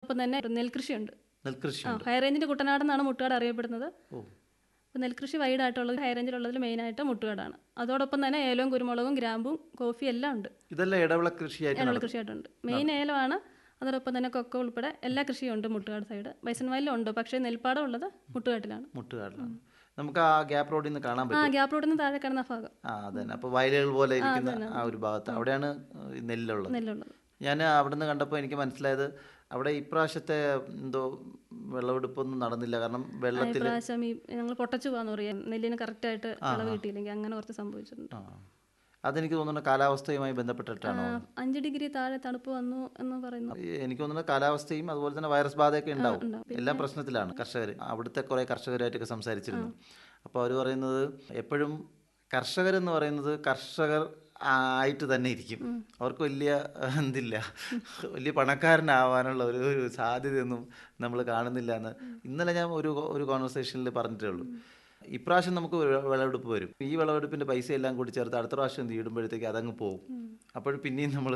ഇപ്പം തന്നെ നെൽകൃഷിയുണ്ട് നെൽകൃഷി ആ ഹൈ റേഞ്ചിൻ്റെ കുട്ടനാട് എന്നാണ് മുട്ടുകാട് അറിയപ്പെടുന്നത് ഓ അപ്പോൾ നെൽകൃഷി വൈഡായിട്ടുള്ളത് ഹൈ റേഞ്ചിലുള്ളതിൽ മെയിനായിട്ട് മുട്ടുകാടാണ് അതോടൊപ്പം തന്നെ ഏലവും കുരുമുളകും ഗ്രാമ്പും കോഫി എല്ലാം ഉണ്ട് ഇതെല്ലാം ഇടവിള കൃഷിയായിട്ട് ഏലമുള്ള കൃഷിയായിട്ടുണ്ട് മെയിൻ ഏലമാണ് അതോടൊപ്പം തന്നെ കൊക്കോ ഉൾപ്പെടെ എല്ലാ കൃഷിയും ഉണ്ട് മുട്ടുകാട് സൈഡ് ബൈസൺ വയലിലും ഉണ്ട് പക്ഷേ നെൽപ്പാടം ഉള്ളത് മുട്ടുകാട്ടിലാണ് മുട്ടുകാടിലാണ് നമുക്ക് ആ ഗ്യാപ്പ് റോഡിൽ നിന്ന് കാണാൻ ആ പറ്റും ഗ്യാപ്പ് റോഡിൽ നിന്ന് താഴെ കിടന്ന ഭാഗം ആ അതന്നെ അപ്പോൾ വയലുകൾ പോലെ ഇരിക്കുന്ന ആ ഒരു ഭാഗത്ത് അവിടെയാണ് ഈ നെല്ലുള്ളത് നെല്ലുള്ളത് ഞാൻ അവിടെ നിന്ന് കണ്ടപ്പോൾ എനിക്ക് മനസ്സിലായത് അവിടെ ഇപ്രാവശ്യത്തെ എന്തോ വിളവെടുപ്പൊന്നും നടന്നില്ല കാരണം വെള്ളത്തിൽ ഇപ്രാവശ്യം ഈ ഞങ്ങൾ പൊട്ടച്ചു പോകാന്ന് പറയാം നെല്ലിന് കറക്റ്റായിട്ട് വിളവ് കിട്ടിയില്ലെങ്കിൽ അങ്ങനെ കുറച്ച് സംഭവിച്ചിട്ടുണ്ട് ആ അതെനിക്ക് തോന്നുന്നു കാലാവസ്ഥയുമായി ബന്ധപ്പെട്ടിട്ടാണോ ആ, അഞ്ച് ഡിഗ്രി താഴെ തണുപ്പ് വന്നു എന്ന് പറയുന്നു എനിക്ക് തോന്നുന്നു കാലാവസ്ഥയും അതുപോലെ തന്നെ വൈറസ് ബാധയൊക്കെ ഉണ്ടാവും എല്ലാം പ്രശ്നത്തിലാണ് കർഷകർ അവിടുത്തെ കുറേ കർഷകരായിട്ടൊക്കെ സംസാരിച്ചിരുന്നു അപ്പോൾ അവർ പറയുന്നത് എപ്പോഴും കർഷകരെന്ന് പറയുന്നത് കർഷകർ ആയിട്ട് തന്നെ ഇരിക്കും അവർക്ക് വലിയ എന്തില്ല വലിയ പണക്കാരനാവാനുള്ള ഒരു ഒരു സാധ്യതയൊന്നും നമ്മൾ കാണുന്നില്ല എന്ന് ഇന്നലെ ഞാൻ ഒരു ഒരു കോൺവെർസേഷനിൽ പറഞ്ഞിട്ടേ ഉള്ളൂ ഇപ്രാവശ്യം നമുക്ക് ഒരു വിളവെടുപ്പ് വരും ഈ വിളവെടുപ്പിന്റെ പൈസ എല്ലാം കൂടി ചേർത്ത് അടുത്ത പ്രാവശ്യം എന്ത് ഇടുമ്പോഴത്തേക്ക് അതങ്ങ് പോകും അപ്പോൾ പിന്നെയും നമ്മൾ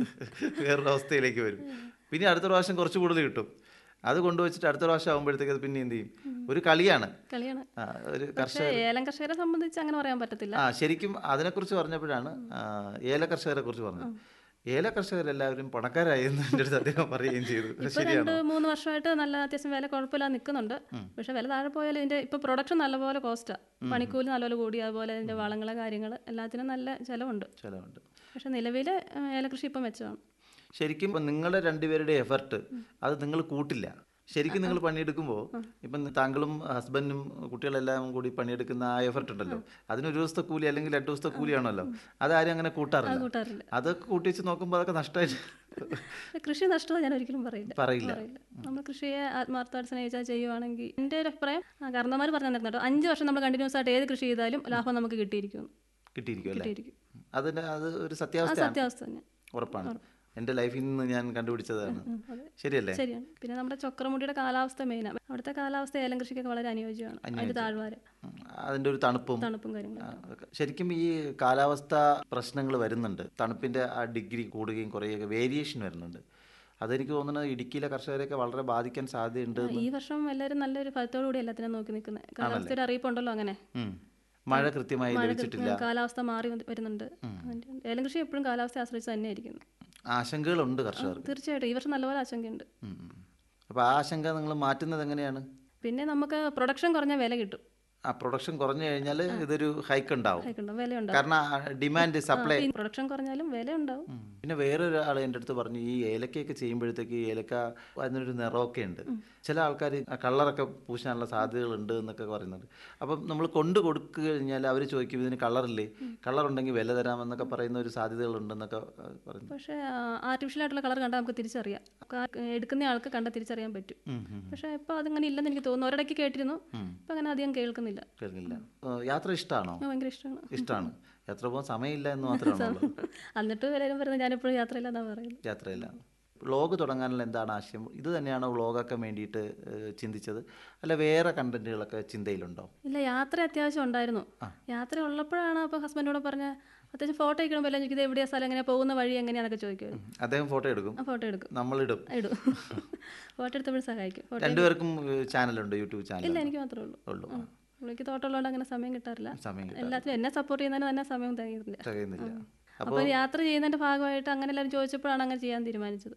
വേറൊരു അവസ്ഥയിലേക്ക് വരും പിന്നെ അടുത്ത പ്രാവശ്യം കുറച്ച് കൂടുതൽ കിട്ടും അത് കൊണ്ടുവച്ചിട്ട് അടുത്ത പ്രാവശ്യം ആകുമ്പോഴത്തേക്ക് അത് പിന്നെ എന്ത് ചെയ്യും ഒരു കളിയാണ് കളിയാണ് ആ, ഒരു പക്ഷേ ഏലം കർഷകരെ സംബന്ധിച്ച് അങ്ങനെ പറയാൻ പറ്റത്തില്ല ആ ശരിക്കും അതിനെക്കുറിച്ച് പറഞ്ഞപ്പോഴാണ് ആ, ഏല കർഷകരെ കുറിച്ച് പറഞ്ഞത് ഏല കർഷകരെല്ലാവരും പണക്കാരായി എന്ന് എൻ്റെ അടുത്ത് അദ്ദേഹം പറയുകയും ചെയ്തു ഇപ്പൊ ശരിയാണ് രണ്ട് മൂന്ന് വർഷമായിട്ട് നല്ല അത്യാവശ്യം വില കുഴപ്പമില്ലാതെ നിൽക്കുന്നുണ്ട് പക്ഷെ വില താഴെ പോയാലും ഇതിന്റെ ഇപ്പൊ പ്രൊഡക്ഷൻ നല്ലപോലെ കോസ്റ്റാ പണിക്കൂലി നല്ലപോലെ കൂടി അതുപോലെ അതിന്റെ വളങ്ങളെ കാര്യങ്ങൾ എല്ലാത്തിനും നല്ല ചിലവുണ്ട് ചിലവുണ്ട് പക്ഷെ നിലവിൽ ഏലകൃഷി ഇപ്പം മെച്ചമാണ് ശരിക്കും ഇപ്പം നിങ്ങളുടെ രണ്ടുപേരുടെ എഫർട്ട് അത് നിങ്ങൾ കൂട്ടില്ല ശരിക്കും നിങ്ങൾ പണിയെടുക്കുമ്പോൾ ഇപ്പം താങ്കളും ഹസ്ബൻഡും കുട്ടികളെല്ലാം കൂടി പണിയെടുക്കുന്ന ആ എഫർട്ട് ഉണ്ടല്ലോ അതിന് ഒരു ദിവസത്തെ കൂലി അല്ലെങ്കിൽ രണ്ട് ദിവസത്തെ കൂലിയാണല്ലോ അതാരും അങ്ങനെ കൂട്ടാറില്ല കൂട്ടാറില്ല അതൊക്കെ കൂട്ടി വെച്ച് നോക്കുമ്പോൾ അതൊക്കെ നഷ്ടമായിട്ട് പക്ഷെ കൃഷി നഷ്ടത ഞാൻ ഒരിക്കലും പറയില്ല പറയില്ല പറയില്ല നമ്മൾ കൃഷിയെ ആത്മാർത്ഥമായിട്ട് സ്നേഹിച്ചാൽ ചെയ്യുവാണെങ്കിൽ എൻ്റെ ഒരു അഭിപ്രായം കാരണന്മാർ പറഞ്ഞു തന്നിരുന്നു കേട്ടോ അഞ്ച് വർഷം നമ്മൾ കണ്ടിന്യൂസ് ആയിട്ട് ഏത് കൃഷി ചെയ്താലും ലാഭം നമുക്ക് കിട്ടിയിരിക്കും കിട്ടിയിരിക്കും അല്ലേ കിട്ടിയിരിക്കും അതിന് അത് ഒരു ആ സത്യാവസ്ഥയാണ് സത്യാവസ്ഥ തന്നെ ഉറപ്പാണ് എൻ്റെ ലൈഫിൽ നിന്ന് ഞാൻ കണ്ടുപിടിച്ചതാണ് അതെ. ശരിയല്ലേ ശരിയാണ് പിന്നെ നമ്മുടെ ചക്രമുടിയുടെ കാലാവസ്ഥ മെയിനാണ് അവിടുത്തെ കാലാവസ്ഥ ഏലം കൃഷിക്കൊക്കെ വളരെ അനുയോജ്യമാണ് അതിന്റെ താഴ്വാര ഉം. അതിൻ്റെ ഒരു തണുപ്പും തണുപ്പും കാര്യങ്ങളും ആ, അതൊക്കെ. ശരിക്കും ഈ കാലാവസ്ഥ പ്രശ്നങ്ങൾ വരുന്നുണ്ട് തണുപ്പിൻ്റെ ആ ഡിഗ്രി കൂടുകയും കുറയുകയൊക്കെ വേരിയേഷൻ വരുന്നുണ്ട് അതെനിക്ക് തോന്നുന്നത് ഇടുക്കിയിലെ കർഷകരെയൊക്കെ വളരെ ബാധിക്കാൻ സാധ്യതയുണ്ട് ഈ വർഷം എല്ലാവരും നല്ലൊരു ഫലത്തോടു കൂടി എല്ലാത്തിനും നോക്കി നിൽക്കുന്നത് കാലാവസ്ഥ ഒരു അറിയിപ്പുണ്ടല്ലോ അങ്ങനെ ഉം. മഴ കൃത്യമായി ലഭിച്ചിട്ടില്ല കാലാവസ്ഥ മാറി വന്ന് വരുന്നുണ്ട് അതിന്റെ- ഏലം കൃഷി എപ്പോഴും കാലാവസ്ഥയെ ആശ്രയിച്ച് തന്നെ ഇരിക്കുന്നു ആശങ്കകളുണ്ട് കർഷകർക്ക് തീർച്ചയായിട്ടും ഈ വർഷം നല്ലപോലെ ആശങ്കയുണ്ട് ഉം, ഉം. അപ്പോൾ ആ ആശങ്ക നിങ്ങൾ മാറ്റുന്നത് എങ്ങനെയാണ് പിന്നെ നമുക്ക് പ്രൊഡക്ഷൻ കുറഞ്ഞ വില കിട്ടും ആ പ്രൊഡക്ഷൻ കുറഞ്ഞു കഴിഞ്ഞാൽ ഇതൊരു ഹൈക്ക് ഉണ്ടാവും ആയിക്കോട്ടെ വില ഉണ്ടാവും കാരണം ഡിമാൻഡ് സപ്ലൈ പ്രൊഡക്ഷൻ കുറഞ്ഞാലും വില ഉണ്ടാവും ഉം. പിന്നെ വേറൊരാൾ എൻ്റെ അടുത്ത് പറഞ്ഞു ഈ ഏലക്കയൊക്കെ ചെയ്യുമ്പോഴത്തേക്ക് ഈ ഏലക്ക അതിനൊരു നിറമൊക്കെ ഉണ്ട് ചില ആൾക്കാർ കളറൊക്കെ പൂശാനുള്ള സാധ്യതകളുണ്ട് എന്നൊക്കെ പറയുന്നുണ്ട് അപ്പം നമ്മൾ കൊണ്ട് കൊടുക്കുക കഴിഞ്ഞാൽ അവർ ചോദിക്കും ഇതിന് കളറില്ലേ കളർ ഉണ്ടെങ്കിൽ വില തരാമെന്നൊക്കെ പറയുന്ന ഒരു സാധ്യതകളുണ്ടെന്നൊക്കെ ആ, പറയുന്നു പക്ഷേ ആർട്ടിഫിഷ്യൽ ആയിട്ടുള്ള കളർ കണ്ടാൽ നമുക്ക് തിരിച്ചറിയാം ആ, എടുക്കുന്ന ആൾക്ക് കണ്ടാൽ തിരിച്ചറിയാൻ പറ്റും ഉം, ഉം. പക്ഷേ ഇപ്പോൾ അതിങ്ങനെ ഇല്ലെന്ന് എനിക്ക് തോന്നുന്നു ഒരിടയ്ക്ക് കേട്ടിരുന്നു ഇപ്പം അങ്ങനെ അധികം കേൾക്കുന്നില്ല കേൾക്കില്ല ആ, യാത്ര ഇഷ്ടമാണോ ഞാൻ ഭയങ്കര ഇഷ്ടമാണ് ഇഷ്ടമാണ് യാത്ര പോകാൻ സമയമില്ല എന്ന് മാത്രമാണോ എന്നിട്ട് എല്ലാവരും പറയുന്നത് ഞാനെപ്പോഴും യാത്രയില്ലെന്നാണ് പറയുന്നത് യാത്രയില്ല വ്ളോഗ് തുടങ്ങാനുള്ള എന്താണ് ആശയം ഇത് തന്നെയാണോ വ്ളോഗൊക്കെ വേണ്ടിയിട്ട് ഏഹ്, ചിന്തിച്ചത് അല്ല വേറെ കണ്ടന്റുകളൊക്കെ ചിന്തയിലുണ്ടോ ഇല്ല യാത്ര അത്യാവശ്യം ഉണ്ടായിരുന്നു യാത്ര ഉള്ളപ്പോഴാണ് അപ്പോൾ ഹസ്ബൻഡോട് പറഞ്ഞ അത്യാവശ്യം ഫോട്ടോ എടുക്കുമ്പോൾ എല്ലാം ചോദിക്കുന്നത് എവിടെയാ സ്ഥലം എങ്ങനെ പോകുന്ന വഴി എങ്ങനെയാണെന്നൊക്കെ ചോദിക്കുമായിരുന്നു അദ്ദേഹം ഫോട്ടോ എടുക്കും ആ ഫോട്ടോ എടുക്കും നമ്മളിടും ഇടും ഫോട്ടോ എടുത്തപ്പോഴും സഹായിക്കും ഫോട്ടോ രണ്ടുപേർക്കും ചാനലുണ്ട് യൂട്യൂബ് ഇല്ല ചാനൽ എനിക്ക് മാത്രമേ ഉള്ളൂ ഉള്ളൂ പുള്ളിക്ക് തോട്ടമുള്ളതുകൊണ്ട് അങ്ങനെ സമയം കിട്ടാറില്ല സമയം കിട്ടാൻ എല്ലാത്തിനും എന്നെ സപ്പോർട്ട് ചെയ്യുന്നതിന് തന്നെ സമയം തികയുന്നില്ല തികയുന്നില്ല അപ്പോൾ യാത്ര ചെയ്യുന്നതിന്റെ ഭാഗമായിട്ട് അങ്ങനെ എല്ലാവരും ചോദിച്ചപ്പോഴാണ് അങ്ങനെ ചെയ്യാൻ തീരുമാനിച്ചത്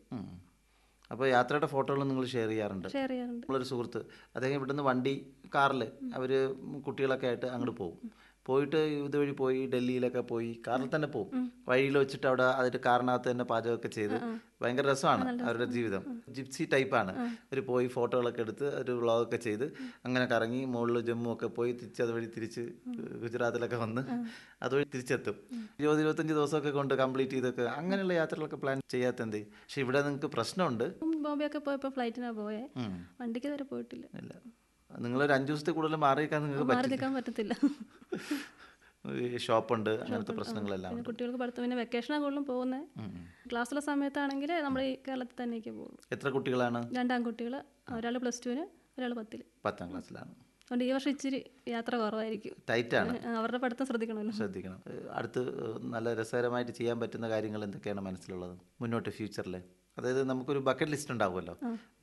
അപ്പോൾ യാത്രയുടെ ഫോട്ടോകൾ നിങ്ങൾ ഷെയർ ചെയ്യാറുണ്ട് ഷെയർ ചെയ്യാറുണ്ട് നമ്മളൊരു സുഹൃത്ത് അദ്ദേഹം ഇവിടുന്ന് വണ്ടി കാറിൽ അവർ കുട്ടികളൊക്കെ ആയിട്ട് അങ്ങോട്ട് പോകും പോയിട്ട് ഇതുവഴി പോയി ഡൽഹിയിലൊക്കെ പോയി കാറിൽ തന്നെ പോകും വഴിയിൽ വെച്ചിട്ട് അവിടെ അതിന്റെ കാറിനകത്ത് തന്നെ പാചകമൊക്കെ ചെയ്ത് ഭയങ്കര രസമാണ് അവരുടെ ജീവിതം ജിപ്സി ടൈപ്പാണ് അവർ പോയി ഫോട്ടോകളൊക്കെ എടുത്ത് ഒരു വ്ളോഗൊക്കെ ചെയ്ത് അങ്ങനെ കറങ്ങി മുകളിൽ ജമ്മു ഒക്കെ പോയി തിരിച്ച് അതുവഴി തിരിച്ച് ഗുജറാത്തിലൊക്കെ വന്ന് അതുവഴി തിരിച്ചെത്തും ഇരുപത് ഇരുപത്തഞ്ച് ദിവസമൊക്കെ കൊണ്ട് കംപ്ലീറ്റ് ചെയ്തൊക്കെ അങ്ങനെയുള്ള യാത്രകളൊക്കെ പ്ലാൻ ചെയ്യാത്ത എന്തേ പക്ഷെ ഇവിടെ നിങ്ങൾക്ക് പ്രശ്നമുണ്ട് ബോംബെ ഒക്കെ പോയപ്പോൾ ഫ്ലൈറ്റിനാണ് പോയേ ഉം. വണ്ടിക്ക് വരെ പോയിട്ടില്ല ഇല്ല നിങ്ങളൊരു അഞ്ച് ദിവസത്തെ കൂടുതൽ മാറി നിൽക്കാൻ നിങ്ങൾക്ക് മാറി നിൽക്കാൻ പറ്റത്തില്ല ഈ ഷോപ്പുണ്ട് അങ്ങനത്തെ പ്രശ്നങ്ങളെല്ലാം പിന്നെ കുട്ടികൾക്ക് പഠിത്തം പിന്നെ വെക്കേഷനാണ് കൂടുതലും പോകുന്നത് ക്ലാസ്സിലെ സമയത്താണെങ്കിൽ നമ്മൾ ഈ കേരളത്തിൽ തന്നെയൊക്കെ പോകുള്ളൂ എത്ര കുട്ടികളാണ് രണ്ടാൺകുട്ടികൾ ഒരാൾ പ്ലസ് ടുവിന് ഒരാൾ പത്തിൽ പത്താം ക്ലാസ്സിലാണ് അതുകൊണ്ട് ഈ വർഷം ഇച്ചിരി യാത്ര കുറവായിരിക്കും ടൈറ്റാണ് ആ, അവരുടെ പഠിത്തം ശ്രദ്ധിക്കണമല്ലോ ശ്രദ്ധിക്കണം ഏഹ് അടുത്ത് ഏഹ് നല്ല രസകരമായിട്ട് ചെയ്യാൻ പറ്റുന്ന കാര്യങ്ങൾ എന്തൊക്കെയാണ് മനസ്സിലുള്ളത് മുന്നോട്ട് ഫ്യൂച്ചറിൽ അതായത് നമുക്കൊരു ബക്കറ്റ് ലിസ്റ്റ് ഉണ്ടാവുമല്ലോ